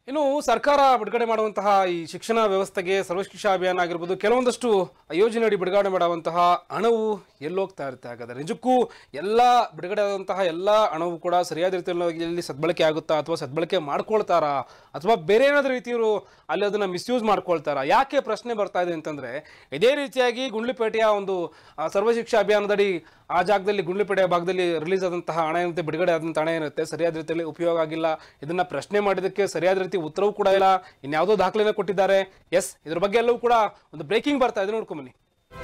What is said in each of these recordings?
ಇನ್ನು ಸರ್ಕಾರ ಬಿಡುಗಡೆ ಮಾಡುವಂತಹ ಈ ಶಿಕ್ಷಣ ವ್ಯವಸ್ಥೆಗೆ ಸರ್ವಶಿಕ್ಷಾ ಅಭಿಯಾನ ಆಗಿರ್ಬೋದು ಕೆಲವೊಂದಷ್ಟು ಯೋಜನೆಯಡಿ ಬಿಡುಗಡೆ ಮಾಡುವಂತಹ ಹಣವು ಎಲ್ಲೋಗ್ತಾ ಇರುತ್ತೆ ಹಾಗಾದ್ರೆ ನಿಜಕ್ಕೂ ಎಲ್ಲ ಬಿಡುಗಡೆ ಆದಂತಹ ಎಲ್ಲ ಹಣವು ಕೂಡ ಸರಿಯಾದ ರೀತಿಯಲ್ಲಿ ಸದ್ಬಳಕೆ ಆಗುತ್ತಾ ಅಥವಾ ಸದ್ಬಳಕೆ ಮಾಡ್ಕೊಳ್ತಾರಾ ಅಥವಾ ಬೇರೆ ಏನಾದರೂ ರೀತಿಯವರು ಅಲ್ಲಿ ಅದನ್ನ ಮಿಸ್ಯೂಸ್ ಮಾಡ್ಕೊಳ್ತಾರಾ ಯಾಕೆ ಪ್ರಶ್ನೆ ಬರ್ತಾ ಇದೆ ಅಂತಂದ್ರೆ ಇದೇ ರೀತಿಯಾಗಿ ಗುಂಡ್ಲುಪೇಟೆಯ ಒಂದು ಆ, ಸರ್ವಶಿಕ್ಷಾ ಅಭಿಯಾನದಡಿ ಆ ಜಾಗದಲ್ಲಿ ಗುಂಡ್ಲುಪೇಟೆಯ ಭಾಗದಲ್ಲಿ ರಿಲೀಸ್ ಆದಂತಹ ಹಣ ಏನಿರುತ್ತೆ ಬಿಡುಗಡೆ ಆದಂತಹ ಹಣ ಏನಿರುತ್ತೆ ಸರಿಯಾದ ರೀತಿಯಲ್ಲಿ ಉಪಯೋಗ ಆಗಿಲ್ಲ ಇದನ್ನ ಪ್ರಶ್ನೆ ಮಾಡಿದಕ್ಕೆ ಸರಿಯಾದ ರೀತಿ ಉತ್ತರವೂ ಕೂಡ ಇಲ್ಲ ಇನ್ಯಾವುದೋ ದಾಖಲೆನ ಕೊಟ್ಟಿದ್ದಾರೆ ಎಸ್ ಇದ್ರ ಬಗ್ಗೆ ಎಲ್ಲವೂ ಕೂಡ ಒಂದು ಬ್ರೇಕಿಂಗ್ ಬರ್ತಾ ಇದೆ ನೋಡ್ಕೊಂಬನ್ನಿ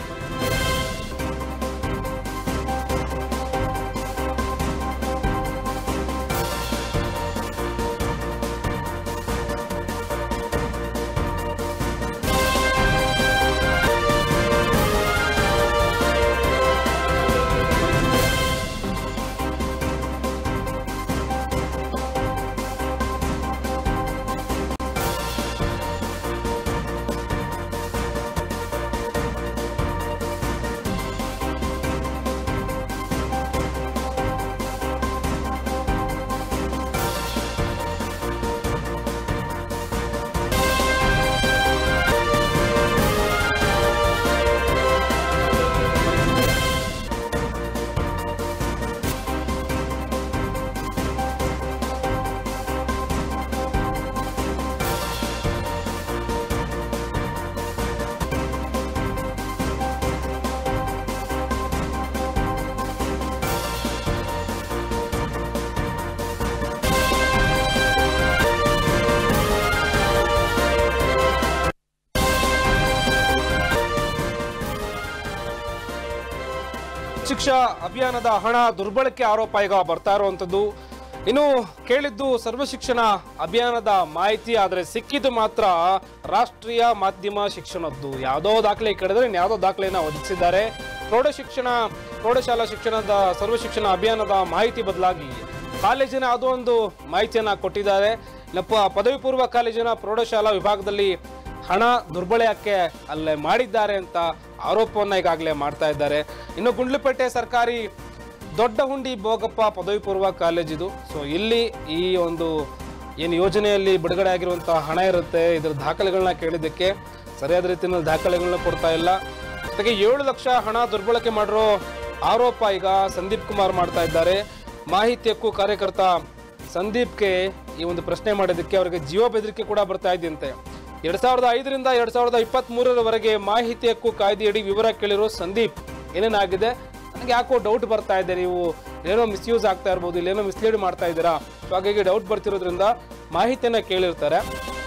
ಶಿಕ್ಷಾ ಅಭಿಯಾನದ ಹಣ ದುರ್ಬಳಕೆ ಆರೋಪ ಈಗ ಬರ್ತಾ ಇರುವಂಥದ್ದು ಇನ್ನು ಕೇಳಿದ್ದು ಸರ್ವ ಶಿಕ್ಷಣ ಅಭಿಯಾನದ ಮಾಹಿತಿ ಆದರೆ ಸಿಕ್ಕಿದ್ದು ಮಾತ್ರ ರಾಷ್ಟ್ರೀಯ ಮಾಧ್ಯಮ ಶಿಕ್ಷಣದ್ದು ಯಾವುದೋ ದಾಖಲೆ ಕೇಳಿದ್ರೆ ಯಾವುದೋ ದಾಖಲೆಯನ್ನು ಒದಗಿಸಿದ್ದಾರೆ ಪ್ರೌಢ ಶಿಕ್ಷಣ ಪ್ರೌಢಶಾಲಾ ಶಿಕ್ಷಣದ ಸರ್ವ ಶಿಕ್ಷಣ ಅಭಿಯಾನದ ಮಾಹಿತಿ ಬದಲಾಗಿ ಕಾಲೇಜಿನ ಯಾವುದೋ ಒಂದು ಮಾಹಿತಿಯನ್ನ ಕೊಟ್ಟಿದ್ದಾರೆ ಇಲ್ಲಪ್ಪ ಪದವಿ ಪೂರ್ವ ಕಾಲೇಜಿನ ಪ್ರೌಢಶಾಲಾ ವಿಭಾಗದಲ್ಲಿ ಹಣ ದುರ್ಬಳಕೆ ಅಲ್ಲೇ ಮಾಡಿದ್ದಾರೆ ಅಂತ ಆರೋಪವನ್ನ ಈಗಾಗಲೇ ಮಾಡ್ತಾ ಇದ್ದಾರೆ ಇನ್ನು ಗುಂಡ್ಲುಪೇಟೆ ಸರ್ಕಾರಿ ದೊಡ್ಡ ಹುಂಡಿ ಬೋಗಪ್ಪ ಪದವಿ ಪೂರ್ವ ಕಾಲೇಜಿದು ಸೊ ಇಲ್ಲಿ ಈ ಒಂದು ಏನು ಯೋಜನೆಯಲ್ಲಿ ಬಿಡುಗಡೆ ಆಗಿರುವಂತಹ ಹಣ ಇರುತ್ತೆ ಇದರ ದಾಖಲೆಗಳನ್ನ ಕೇಳಿದ್ದಕ್ಕೆ ಸರಿಯಾದ ರೀತಿಯಲ್ಲಿ ದಾಖಲೆಗಳನ್ನ ಕೊಡ್ತಾ ಇಲ್ಲ ಜೊತೆಗೆ ಏಳು ಲಕ್ಷ ಹಣ ದುರ್ಬಳಕೆ ಮಾಡಿರೋ ಆರೋಪ ಈಗ ಸಂದೀಪ್ ಕುಮಾರ್ ಮಾಡ್ತಾ ಇದ್ದಾರೆ ಮಾಹಿತಿ ಹಕ್ಕು ಕಾರ್ಯಕರ್ತ ಸಂದೀಪ್ಗೆ ಈ ಒಂದು ಪ್ರಶ್ನೆ ಮಾಡಿದ್ದಕ್ಕೆ ಅವರಿಗೆ ಜೀವ ಬೆದರಿಕೆ ಕೂಡ ಬರ್ತಾ ಇದೆಯಂತೆ ಎರಡ್ ಸಾವಿರದ ಐದರಿಂದ ಎರಡ್ ಸಾವಿರದ ಇಪ್ಪತ್ತ್ ಮೂರರವರೆಗೆ ಮಾಹಿತಿ ಹಕ್ಕು ಕಾಯ್ದೆಯಡಿ ವಿವರ ಕೇಳಿರೋ ಸಂದೀಪ್ ಏನೇನಾಗಿದೆ ನನಗೆ ಯಾಕೋ ಡೌಟ್ ಬರ್ತಾ ಇದೆ ನೀವು ಏನೋ ಮಿಸ್ಯೂಸ್ ಆಗ್ತಾ ಇರ್ಬೋದು ಇಲ್ಲೇನೋ ಮಿಸ್ಲೀಡ್ ಮಾಡ್ತಾ ಇದ್ದೀರಾ ಸೊ ಹಾಗಾಗಿ ಡೌಟ್ ಬರ್ತಿರೋದ್ರಿಂದ ಮಾಹಿತಿಯನ್ನ ಕೇಳಿರ್ತಾರೆ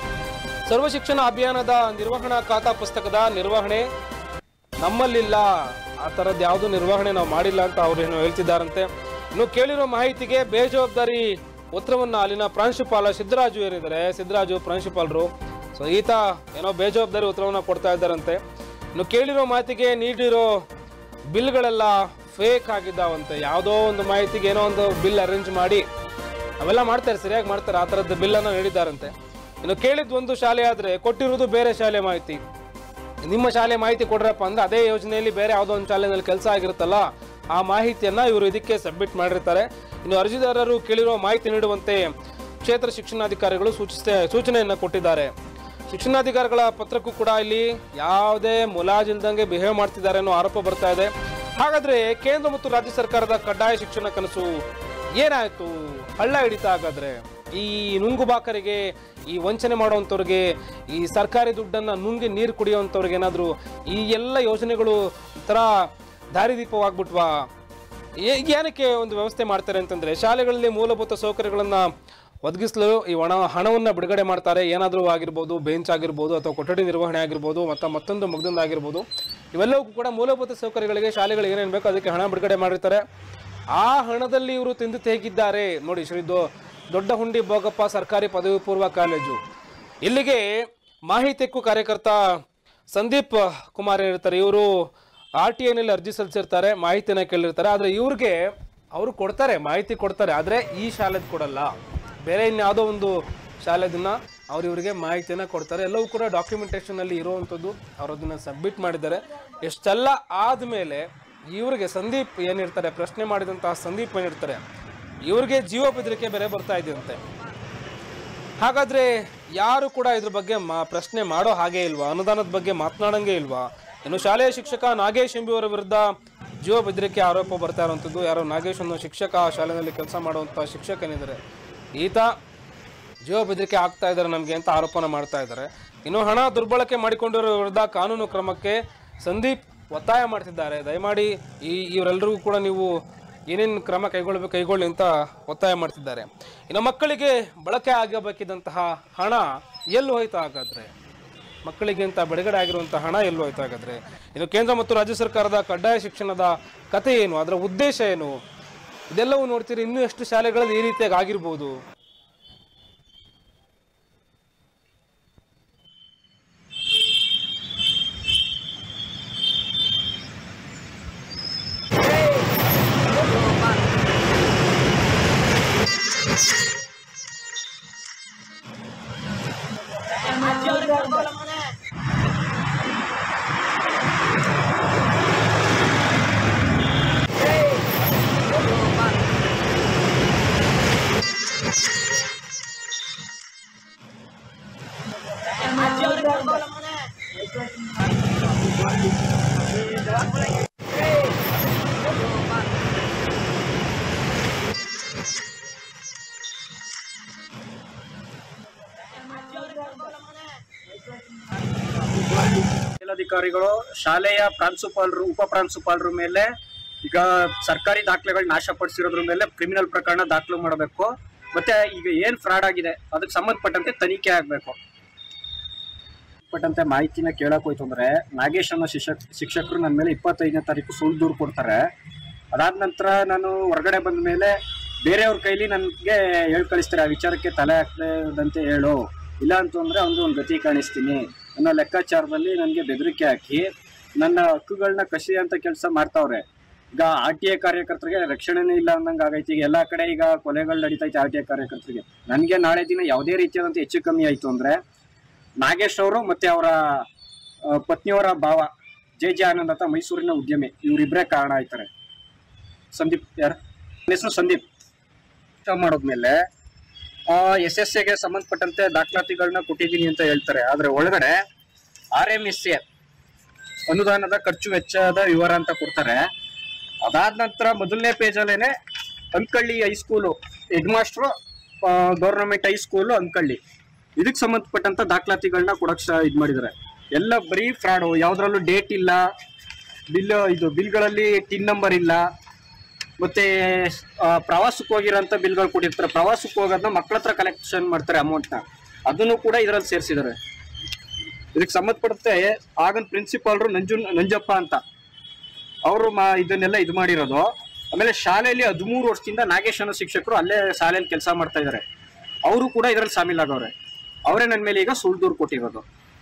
ಸರ್ವ ಶಿಕ್ಷಣ ಅಭಿಯಾನದ ನಿರ್ವಹಣಾ ಖಾತಾ ಪುಸ್ತಕದ ನಿರ್ವಹಣೆ ನಮ್ಮಲ್ಲಿಲ್ಲ ಆ ಥರದ್ದು ಯಾವುದು ನಿರ್ವಹಣೆ ನಾವು ಮಾಡಿಲ್ಲ ಅಂತ ಅವ್ರು ಏನೋ ಹೇಳ್ತಿದ್ದಾರಂತೆ ಇನ್ನು ಕೇಳಿರೋ ಮಾಹಿತಿಗೆ ಬೇಜವಾಬ್ದಾರಿ ಉತ್ತರವನ್ನ ಅಲ್ಲಿನ ಪ್ರಾಂಶುಪಾಲ ಸಿದ್ದರಾಜು ಏನಿದ್ದಾರೆ ಸಿದ್ದರಾಜು ಪ್ರಾಂಶುಪಾಲರು ಸೊ ಈತ ಏನೋ ಬೇಜವಾಬ್ದಾರಿ ಉತ್ತರವನ್ನ ಕೊಡ್ತಾ ಇದ್ದಾರಂತೆ ಇನ್ನು ಕೇಳಿರೋ ಮಾಹಿತಿಗೆ ನೀಡಿರೋ ಬಿಲ್ಗಳೆಲ್ಲ ಫೇಕ್ ಆಗಿದ್ದಾವಂತೆ ಯಾವುದೋ ಒಂದು ಮಾಹಿತಿಗೆ ಏನೋ ಒಂದು ಬಿಲ್ ಅರೇಂಜ್ ಮಾಡಿ ಅವೆಲ್ಲ ಮಾಡ್ತಾರೆ ಸರಿಯಾಗಿ ಮಾಡ್ತಾರೆ ಆ ಥರದ್ದು ಬಿಲ್ಲನ್ನು ನೀಡಿದ್ದಾರಂತೆ ಇನ್ನು ಕೇಳಿದ್ದು ಒಂದು ಶಾಲೆ ಆದರೆ ಕೊಟ್ಟಿರುವುದು ಬೇರೆ ಶಾಲೆ ಮಾಹಿತಿ ನಿಮ್ಮ ಶಾಲೆ ಮಾಹಿತಿ ಕೊಡ್ರಪ್ಪ ಅಂದ್ರೆ ಅದೇ ಯೋಜನೆಯಲ್ಲಿ ಬೇರೆ ಯಾವುದೋ ಒಂದು ಶಾಲೆಯಲ್ಲಿ ಕೆಲಸ ಆಗಿರುತ್ತಲ್ಲ ಆ ಮಾಹಿತಿಯನ್ನ ಇವರು ಇದಕ್ಕೆ ಸಬ್ಮಿಟ್ ಮಾಡಿರ್ತಾರೆ ಇನ್ನು ಅರ್ಜಿದಾರರು ಕೇಳಿರುವ ಮಾಹಿತಿ ನೀಡುವಂತೆ ಕ್ಷೇತ್ರ ಶಿಕ್ಷಣಾಧಿಕಾರಿಗಳು ಸೂಚಿಸ ಸೂಚನೆಯನ್ನ ಕೊಟ್ಟಿದ್ದಾರೆ ಶಿಕ್ಷಣಾಧಿಕಾರಿಗಳ ಪತ್ರಕ್ಕೂ ಕೂಡ ಇಲ್ಲಿ ಯಾವುದೇ ಮುಲಾಜಿಲ್ದಂಗೆ ಬಿಹೇವ್ ಮಾಡ್ತಿದ್ದಾರೆ ಅನ್ನೋ ಆರೋಪ ಬರ್ತಾ ಇದೆ ಹಾಗಾದ್ರೆ ಕೇಂದ್ರ ಮತ್ತು ರಾಜ್ಯ ಸರ್ಕಾರದ ಕಡ್ಡಾಯ ಶಿಕ್ಷಣ ಕನಸು ಏನಾಯ್ತು ಹಳ್ಳ ಹಿಡಿತಾ ಹಾಗಾದ್ರೆ ಈ ನುಂಗುಬಾಕರಿಗೆ ಈ ವಂಚನೆ ಮಾಡುವಂಥವ್ರಿಗೆ ಈ ಸರ್ಕಾರಿ ದುಡ್ಡನ್ನ ನುಂಗಿ ನೀರು ಕುಡಿಯುವಂಥವ್ರಿಗೆ ಏನಾದರೂ ಈ ಎಲ್ಲ ಯೋಜನೆಗಳು ಒಂಥರ ದಾರಿದೀಪವಾಗ್ಬಿಟ್ವಾ ಏ- ಏನಕ್ಕೆ ಒಂದು ವ್ಯವಸ್ಥೆ ಮಾಡ್ತಾರೆ ಅಂತಂದ್ರೆ ಶಾಲೆಗಳಲ್ಲಿ ಮೂಲಭೂತ ಸೌಕರ್ಯಗಳನ್ನ ಒದಗಿಸಲು ಈ ಹಣ ಹಣವನ್ನ ಬಿಡುಗಡೆ ಮಾಡ್ತಾರೆ ಏನಾದರೂ ಆಗಿರ್ಬೋದು ಬೆಂಚ್ ಆಗಿರ್ಬೋದು ಅಥವಾ ಕೊಠಡಿ ನಿರ್ವಹಣೆ ಆಗಿರ್ಬೋದು ಮತ್ತು ಮತ್ತೊಂದು ಮಗದೊಂದು ಆಗಿರ್ಬೋದು ಇವೆಲ್ಲವೂ ಕೂಡ ಮೂಲಭೂತ ಸೌಕರ್ಯಗಳಿಗೆ ಶಾಲೆಗಳಿಗೆ ಏನೇನು ಬೇಕೋ ಅದಕ್ಕೆ ಹಣ ಬಿಡುಗಡೆ ಮಾಡಿರ್ತಾರೆ ಆ ಹಣದಲ್ಲಿ ಇವರು ತಿಂದು ತೆಗಿದ್ದಾರೆ ನೋಡಿ ಶ್ರೀ ದೊ- ದೊಡ್ಡ ಹುಂಡಿ ಬೋಗಪ್ಪ ಸರ್ಕಾರಿ ಪದವಿ ಪೂರ್ವ ಕಾಲೇಜು ಇಲ್ಲಿಗೆ ಮಾಹಿತಿ ಹಕ್ಕು ಕಾರ್ಯಕರ್ತ ಸಂದೀಪ್ ಕುಮಾರ್ ಇರ್ತಾರೆ ಇವರು ಆರ್ ಟಿ ಐನಲ್ಲಿ ಅರ್ಜಿ ಸಲ್ಲಿಸಿರ್ತಾರೆ ಮಾಹಿತಿನ ಕೇಳಿರ್ತಾರೆ ಆದರೆ ಇವ್ರಿಗೆ ಅವರು ಕೊಡ್ತಾರೆ ಮಾಹಿತಿ ಕೊಡ್ತಾರೆ ಆದರೆ ಈ ಶಾಲೆದು ಕೊಡಲ್ಲ ಬೇರೆ ಇನ್ಯಾವುದೋ ಒಂದು ಶಾಲೆದನ್ನ ಅವ್ರು ಇವರಿಗೆ ಮಾಹಿತಿನ ಕೊಡ್ತಾರೆ ಎಲ್ಲವೂ ಕೂಡ ಡಾಕ್ಯುಮೆಂಟೇಷನ್ ಅಲ್ಲಿ ಇರುವಂಥದ್ದು ಅವ್ರು ಅದನ್ನ ಸಬ್ಮಿಟ್ ಮಾಡಿದ್ದಾರೆ ಎಷ್ಟೆಲ್ಲ ಆದಮೇಲೆ ಇವ್ರಿಗೆ ಸಂದೀಪ್ ಏನಿರ್ತಾರೆ ಪ್ರಶ್ನೆ ಮಾಡಿದಂತಹ ಸಂದೀಪ್ ಏನಿರ್ತಾರೆ ಇವ್ರಿಗೆ ಜೀವ ಬೆದರಿಕೆ ಬೇರೆ ಬರ್ತಾ ಇದೆಯಂತೆ ಹಾಗಾದ್ರೆ ಯಾರು ಕೂಡ ಇದ್ರ ಬಗ್ಗೆ ಮಾ ಪ್ರಶ್ನೆ ಮಾಡೋ ಹಾಗೆ ಇಲ್ವಾ ಅನುದಾನದ ಬಗ್ಗೆ ಮಾತನಾಡಂಗೆ ಇಲ್ವಾ ಇನ್ನು ಶಾಲೆಯ ಶಿಕ್ಷಕ ನಾಗೇಶ್ ಎಂಬಿಯವರ ವಿರುದ್ಧ ಜೀವ ಬೆದರಿಕೆ ಆರೋಪ ಬರ್ತಾ ಇರುವಂಥದ್ದು ಯಾರೋ ನಾಗೇಶ್ ಅನ್ನೋ ಶಿಕ್ಷಕ ಆ ಶಾಲೆಯಲ್ಲಿ ಕೆಲಸ ಮಾಡುವಂಥ ಶಿಕ್ಷಕನಿದ್ದಾರೆ ಈತ ಜೀವ ಬೆದರಿಕೆ ಆಗ್ತಾ ಇದ್ದಾರೆ ನಮಗೆ ಅಂತ ಆರೋಪನ ಮಾಡ್ತಾ ಇದ್ದಾರೆ ಇನ್ನು ಹಣ ದುರ್ಬಳಕೆ ಮಾಡಿಕೊಂಡಿರೋ ವಿರುದ್ಧ ಕಾನೂನು ಕ್ರಮಕ್ಕೆ ಸಂದೀಪ್ ಒತ್ತಾಯ ಮಾಡ್ತಿದ್ದಾರೆ ದಯಮಾಡಿ ಈ ಇವರೆಲ್ಲರಿಗೂ ಕೂಡ ನೀವು ಏನೇನು ಕ್ರಮ ಕೈಗೊಳ್ಳಬೇಕು ಕೈಗೊಳ್ಳಿ ಅಂತ ಒತ್ತಾಯ ಮಾಡ್ತಿದ್ದಾರೆ ಇನ್ನು ಮಕ್ಕಳಿಗೆ ಬಳಕೆ ಆಗಬೇಕಿದ್ದಂತಹ ಹಣ ಎಲ್ಲಿ ಹೋಯ್ತು ಹಾಗಾದ್ರೆ ಮಕ್ಕಳಿಗೆ ಅಂತ ಬಿಡುಗಡೆ ಆಗಿರುವಂತಹ ಹಣ ಎಲ್ಲಿ ಹೋಯ್ತು ಹಾಗಾದ್ರೆ ಇನ್ನು ಕೇಂದ್ರ ಮತ್ತು ರಾಜ್ಯ ಸರ್ಕಾರದ ಕಡ್ಡಾಯ ಶಿಕ್ಷಣದ ಕತೆ ಏನು ಅದರ ಉದ್ದೇಶ ಏನು ಇದೆಲ್ಲವೂ ನೋಡ್ತೀರಿ ಇನ್ನೂ ಎಷ್ಟು ಶಾಲೆಗಳಲ್ಲಿ ಈ ರೀತಿಯಾಗಿ ಆಗಿರ್ಬೋದು ಮೇಲಧಿಕಾರಿಗಳು ಶಾಲೆಯ ಪ್ರಾಂಶುಪಾಲರು ಉಪ ಪ್ರಾಂಶುಪಾಲರ ಮೇಲೆ ಈಗ ಸರ್ಕಾರಿ ದಾಖಲೆಗಳು ನಾಶಪಡಿಸಿರೋದ್ರ ಮೇಲೆ ಕ್ರಿಮಿನಲ್ ಪ್ರಕರಣ ದಾಖಲು ಮಾಡಬೇಕು ಮತ್ತೆ ಈಗ ಏನ್ ಫ್ರಾಡ್ ಆಗಿದೆ ಅದಕ್ಕೆ ಸಂಬಂಧಪಟ್ಟಂತೆ ತನಿಖೆ ಆಗ್ಬೇಕು ಪಟ್ಟಂತೆ ಮಾಹಿತಿನ ಕೇಳಕ್ ಹೋಯ್ತು ಅಂದ್ರೆ ನಾಗೇಶ್ ಅನ್ನೋ ಶಿಕ್ಷಕ್ ಶಿಕ್ಷಕರು ನನ್ನ ಮೇಲೆ ಇಪ್ಪತ್ತೈದನೇ ತಾರೀಕು ಸುಳ್ಳು ದೂರು ಕೊಡ್ತಾರೆ ಅದಾದ ನಂತರ ನಾನು ಹೊರಗಡೆ ಬಂದ ಮೇಲೆ ಬೇರೆಯವ್ರ ಕೈಲಿ ನನಗೆ ಹೇಳ್ ಕಳಿಸ್ತಾರೆ ಆ ವಿಚಾರಕ್ಕೆ ತಲೆ ಹಾಕದಂತೆ ಹೇಳು ಇಲ್ಲ ಅಂತಂದ್ರೆ ಒಂದು ಒಂದು ಗತಿ ಕಾಣಿಸ್ತೀನಿ ಅನ್ನೋ ಲೆಕ್ಕಾಚಾರದಲ್ಲಿ ನನಗೆ ಬೆದರಿಕೆ ಹಾಕಿ ನನ್ನ ಹಕ್ಕುಗಳನ್ನ ಕಸಿ ಅಂತ ಕೆಲಸ ಮಾಡ್ತಾವ್ರೆ ಈಗ ಆರ್ ಟಿ ಐ ಕಾರ್ಯಕರ್ತರಿಗೆ ರಕ್ಷಣೆನೇ ಇಲ್ಲ ಅನ್ನಂಗೆ ಆಗೈತಿ ಈಗ ಎಲ್ಲ ಕಡೆ ಈಗ ಕೊಲೆಗಳು ನಡೀತೈತೆ ಆರ್ ಟಿ ಐ ಕಾರ್ಯಕರ್ತರಿಗೆ ನನಗೆ ನಾಳೆ ದಿನ ಯಾವುದೇ ರೀತಿಯಾದಂಥ ಹೆಚ್ಚು ಕಮ್ಮಿ ಆಯಿತು ಅಂದರೆ ನಾಗೇಶ್ ಅವರು ಮತ್ತೆ ಅವರ ಆ, ಪತ್ನಿಯವರ ಭಾವ ಜೆ ಜೆ ಆನಂದ್ ಅಂತ ಮೈಸೂರಿನ ಉದ್ಯಮಿ ಇವರಿಬ್ಬರೇ ಕಾರಣ ಆಯ್ತಾರೆ ಸಂದೀಪ್ ಯಾರು ನನ್ನ ಹೆಸರು ಸಂದೀಪ್ ಕೆಲಸ ಮಾಡೋದ್ಮೇಲೆ ಎಸ್ ಎಸ್ ಎಗೆ ಸಂಬಂಧಪಟ್ಟಂತೆ ದಾಖಲಾತಿಗಳನ್ನ ಕೊಟ್ಟಿದ್ದೀನಿ ಅಂತ ಹೇಳ್ತಾರೆ ಆದ್ರೆ ಒಳಗಡೆ ಆರ್ ಎಂ ಎಸ್ ಎ ಅನುದಾನದ ಖರ್ಚು ವೆಚ್ಚದ ವಿವರ ಅಂತ ಕೊಡ್ತಾರೆ ಅದಾದ ನಂತರ ಮೊದಲನೇ ಪೇಜಲ್ಲೇನೆ Ankalli high school head master government high school Ankalli ಇದಕ್ಕೆ ಸಂಬಂಧಪಟ್ಟಂತ ದಾಖಲಾತಿಗಳನ್ನ ಕೊಡಕ್ ಇದು ಮಾಡಿದ್ದಾರೆ ಎಲ್ಲ ಬರೀ ಫ್ರಾಡು ಯಾವ್ದ್ರಲ್ಲೂ ಡೇಟ್ ಇಲ್ಲ ಬಿಲ್ ಇದು ಬಿಲ್ಗಳಲ್ಲಿ ಟಿನ್ ನಂಬರ್ ಇಲ್ಲ ಮತ್ತೆ ಆ, ಪ್ರವಾಸಕ್ಕೆ ಹೋಗಿರೋಂಥ ಬಿಲ್ಗಳು ಕೊಟ್ಟಿರ್ತಾರೆ ಪ್ರವಾಸಕ್ಕೆ ಹೋಗೋದನ್ನ ಮಕ್ಕಳ ಹತ್ರ ಕಲೆಕ್ಷನ್ ಮಾಡ್ತಾರೆ ಅಮೌಂಟ್ನ ಅದನ್ನು ಕೂಡ ಇದರಲ್ಲಿ ಸೇರಿಸಿದ್ದಾರೆ ಇದಕ್ಕೆ ಸಂಬಂಧಪಡುತ್ತೆ ಆಗನ್ ಪ್ರಿನ್ಸಿಪಾಲ್ರು ನಂಜು ನಂಜಪ್ಪ ಅಂತ ಅವರು ಮಾ ಇದನ್ನೆಲ್ಲ ಇದು ಮಾಡಿರೋದು ಆಮೇಲೆ ಶಾಲೆಯಲ್ಲಿ ಹದಿಮೂರು ವರ್ಷದಿಂದ ನಾಗೇಶ್ ಅನ್ನೋ ಶಿಕ್ಷಕರು ಅಲ್ಲೇ ಶಾಲೆಯಲ್ಲಿ ಕೆಲಸ ಮಾಡ್ತಾ ಇದ್ದಾರೆ ಅವರು ಕೂಡ ಇದರಲ್ಲಿ ಶಾಮೀಲಾಗವ್ರೆ ಅವರೇ ನನ್ನ ಮೇಲೆ ಈಗ ಸುಳ್ಳು ದೂರು ಕೊಟ್ಟಿರೋದು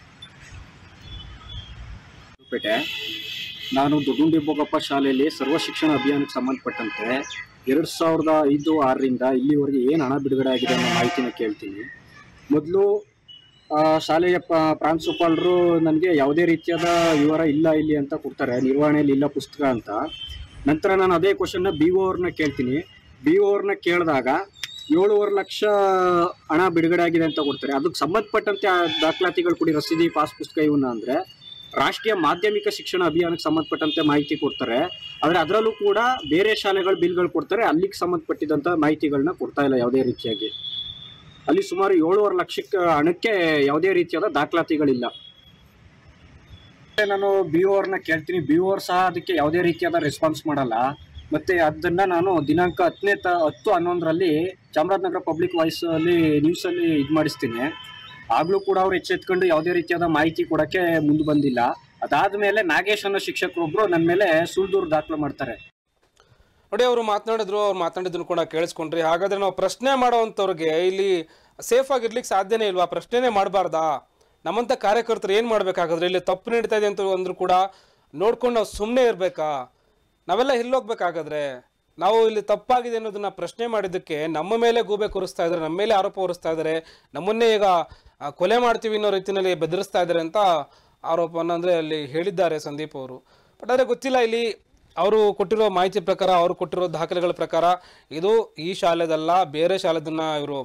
ಪೇಟೆ ನಾನು ದೊಡ್ಡುಂಡಿ ಬೋಗಪ್ಪ ಶಾಲೆಯಲ್ಲಿ ಸರ್ವ ಶಿಕ್ಷಣ ಅಭಿಯಾನಕ್ಕೆ ಸಂಬಂಧಪಟ್ಟಂತೆ ಎರಡು ಸಾವಿರದ ಐದು ಆರರಿಂದ ಇಲ್ಲಿವರೆಗೆ ಏನು ಹಣ ಬಿಡುಗಡೆ ಆಗಿದೆ ಅನ್ನೋ ಮಾಹಿತಿನ ಕೇಳ್ತೀನಿ ಮೊದಲು ಶಾಲೆಯ ಪ- ಪ್ರಾಂಶುಪಾಲರು ನನಗೆ ಯಾವುದೇ ರೀತಿಯಾದ ವಿವರ ಇಲ್ಲ ಇಲ್ಲಿ ಅಂತ ಕೊಡ್ತಾರೆ ನಿರ್ವಹಣೆಯಲ್ಲಿ ಇಲ್ಲ ಪುಸ್ತಕ ಅಂತ ನಂತರ ನಾನು ಅದೇ ಕ್ವಶನ್ನ ಬಿ ಒ ಅವ್ರನ್ನ ಕೇಳ್ತೀನಿ ಬಿ ಒ ಅವ್ರನ್ನ ಕೇಳಿದಾಗ ಏಳುವರೆ ಲಕ್ಷ ಹಣ ಬಿಡುಗಡೆ ಆಗಿದೆ ಅಂತ ಕೊಡ್ತಾರೆ ಅದಕ್ಕೆ ಸಂಬಂಧಪಟ್ಟಂತೆ ಆ ದಾಖಲಾತಿಗಳು ಕೊಡಿ ರಸೀದಿ ಪಾಸ್ ಪುಸ್ತಕ ಇವನ್ನ ಅಂದರೆ ರಾಷ್ಟ್ರೀಯ ಮಾಧ್ಯಮಿಕ ಶಿಕ್ಷಣ ಅಭಿಯಾನಕ್ಕೆ ಸಂಬಂಧಪಟ್ಟಂತೆ ಮಾಹಿತಿ ಕೊಡ್ತಾರೆ ಆದರೆ ಅದರಲ್ಲೂ ಕೂಡ ಬೇರೆ ಶಾಲೆಗಳ ಬಿಲ್ಗಳು ಕೊಡ್ತಾರೆ ಅಲ್ಲಿಗೆ ಸಂಬಂಧಪಟ್ಟಿದ್ದಂಥ ಮಾಹಿತಿಗಳನ್ನ ಕೊಡ್ತಾ ಇಲ್ಲ ಯಾವುದೇ ರೀತಿಯಾಗಿ ಅಲ್ಲಿ ಸುಮಾರು ಏಳುವರೆ ಲಕ್ಷಕ್ಕೆ ಹಣಕ್ಕೆ ಯಾವುದೇ ರೀತಿಯಾದ ದಾಖಲಾತಿಗಳಿಲ್ಲ ಮತ್ತೆ ನಾನು ಬಿ ಅವ್ರನ್ನ ಕೇಳ್ತೀನಿ ಬಿ ಅವ್ರು ಸಹ ಅದಕ್ಕೆ ಯಾವುದೇ ರೀತಿಯಾದ ರೆಸ್ಪಾನ್ಸ್ ಮಾಡಲ್ಲ ಮತ್ತೆ ಅದನ್ನ ನಾನು ದಿನಾಂಕ ಹತ್ತನೇ ತ ಹತ್ತು ಹನ್ನೊಂದರಲ್ಲಿ ಚಾಮರಾಜನಗರ ಪಬ್ಲಿಕ್ ವಾಯ್ಸ್ ಅಲ್ಲಿ ನ್ಯೂಸ್ ಅಲ್ಲಿ ಇದು ಮಾಡಿಸ್ತೀನಿ ಆಗ್ಲೂ ಕೂಡ ಅವ್ರು ಎಚ್ಚೆತ್ಕೊಂಡು ಯಾವುದೇ ರೀತಿಯಾದ ಮಾಹಿತಿ ಕೊಡಕ್ಕೆ ಮುಂದೆ ಬಂದಿಲ್ಲ ಅದಾದ್ಮೇಲೆ ನಾಗೇಶ್ ಅನ್ನೋ ಶಿಕ್ಷಕರೊಬ್ರು ನನ್ನ ಮೇಲೆ ಸುಳ್ಳು ದೂರು ದಾಖಲು ಮಾಡ್ತಾರೆ ನೋಡಿ ಅವರು ಮಾತನಾಡಿದ್ರು ಅವ್ರು ಮಾತನಾಡಿದ್ರು ಕೂಡ ಕೇಳಿಸ್ಕೊಂಡ್ರಿ ಹಾಗಾದ್ರೆ ನಾವು ಪ್ರಶ್ನೆ ಮಾಡೋವಂಥವ್ರಿಗೆ ಇಲ್ಲಿ ಸೇಫ್ ಆಗಿರ್ಲಿಕ್ಕೆ ಸಾಧ್ಯನೇ ಇಲ್ವಾ ಪ್ರಶ್ನೆನೇ ಮಾಡಬಾರ್ದಾ ನಮ್ಮಂಥ ಕಾರ್ಯಕರ್ತರು ಏನು ಮಾಡ್ಬೇಕಾಗಾದ್ರೆ ಇಲ್ಲಿ ತಪ್ಪು ನಡೀತಾ ಇದೆ ಅಂತ ಅಂದ್ರೂ ಕೂಡ ನೋಡ್ಕೊಂಡು ನಾವು ಸುಮ್ಮನೆ ಇರಬೇಕಾ ನಾವೆಲ್ಲ ಎಲ್ಲೋಗ್ಬೇಕಾಗಾದ್ರೆ ನಾವು ಇಲ್ಲಿ ತಪ್ಪಾಗಿದೆ ಅನ್ನೋದನ್ನ ಪ್ರಶ್ನೆ ಮಾಡಿದ್ದಕ್ಕೆ ನಮ್ಮ ಮೇಲೆ ಗೂಬೆ ಕೂರಿಸ್ತಾ ಇದ್ದಾರೆ ನಮ್ಮ ಮೇಲೆ ಆರೋಪ ಹೊರಿಸ್ತಾ ಇದ್ದಾರೆ ನಮ್ಮನ್ನೇ ಈಗ ಆ, ಕೊಲೆ ಮಾಡ್ತೀವಿ ಅನ್ನೋ ರೀತಿಯಲ್ಲಿ ಬೆದರಿಸ್ತಾ ಇದ್ದಾರೆ ಅಂತ ಆರೋಪನ ಅಂದರೆ ಅಲ್ಲಿ ಹೇಳಿದ್ದಾರೆ ಸಂದೀಪ್ ಅವರು ಬಟ್ ಆದರೆ ಗೊತ್ತಿಲ್ಲ ಇಲ್ಲಿ ಅವರು ಕೊಟ್ಟಿರೋ ಮಾಹಿತಿ ಪ್ರಕಾರ ಅವರು ಕೊಟ್ಟಿರೋ ದಾಖಲೆಗಳ ಪ್ರಕಾರ ಇದು ಈ ಶಾಲೆದಲ್ಲ ಬೇರೆ ಶಾಲೆದನ್ನ ಇವರು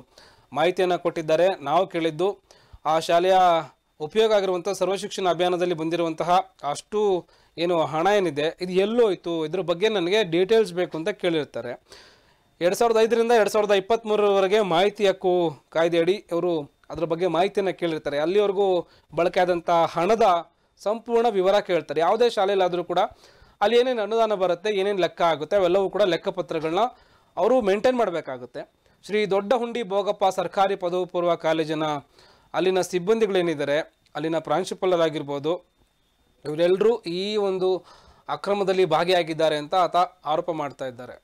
ಮಾಹಿತಿಯನ್ನು ಕೊಟ್ಟಿದ್ದಾರೆ ನಾವು ಕೇಳಿದ್ದು ಆ ಶಾಲೆಯ ಉಪಯೋಗ ಆಗಿರುವಂಥ ಸರ್ವಶಿಕ್ಷಣ ಅಭಿಯಾನದಲ್ಲಿ ಬಂದಿರುವಂತಹ ಅಷ್ಟು ಏನು ಹಣ ಏನಿದೆ ಇದು ಎಲ್ಲೋಯ್ತು ಇದ್ರ ಬಗ್ಗೆ ನನಗೆ ಡೀಟೇಲ್ಸ್ ಬೇಕು ಅಂತ ಕೇಳಿರ್ತಾರೆ ಎರಡು ಸಾವಿರದ ಐದರಿಂದ ಎರಡು ಸಾವಿರದ ಇಪ್ಪತ್ತ್ಮೂರರವರೆಗೆ ಮಾಹಿತಿ ಹಕ್ಕು ಕಾಯ್ದೆಯಡಿ ಇವರು ಅದ್ರ ಬಗ್ಗೆ ಮಾಹಿತಿಯನ್ನು ಕೇಳಿರ್ತಾರೆ ಅಲ್ಲಿವರೆಗೂ ಬಳಕೆ ಆದಂಥ ಹಣದ ಸಂಪೂರ್ಣ ವಿವರ ಕೇಳ್ತಾರೆ ಯಾವುದೇ ಶಾಲೆಯಲ್ಲಾದರೂ ಕೂಡ ಅಲ್ಲಿ ಏನೇನು ಅನುದಾನ ಬರುತ್ತೆ ಏನೇನು ಲೆಕ್ಕ ಆಗುತ್ತೆ ಅವೆಲ್ಲವೂ ಕೂಡ ಲೆಕ್ಕಪತ್ರಗಳನ್ನ ಅವರು ಮೇಂಟೈನ್ ಮಾಡಬೇಕಾಗುತ್ತೆ ಶ್ರೀ ದೊಡ್ಡ ಹುಂಡಿ ಭೋಗಪ್ಪ ಸರ್ಕಾರಿ ಪದವಿ ಪೂರ್ವ ಕಾಲೇಜಿನ ಅಲ್ಲಿನ ಸಿಬ್ಬಂದಿಗಳೇನಿದ್ದಾರೆ ಅಲ್ಲಿನ ಪ್ರಾಂಶುಪಾಲರಾಗಿರ್ಬೋದು ಇವರೆಲ್ಲರೂ ಈ ಒಂದು ಅಕ್ರಮದಲ್ಲಿ ಭಾಗಿಯಾಗಿದ್ದಾರೆ ಅಂತ ಆತ ಆರೋಪ ಮಾಡ್ತಾ ಇದ್ದಾರೆ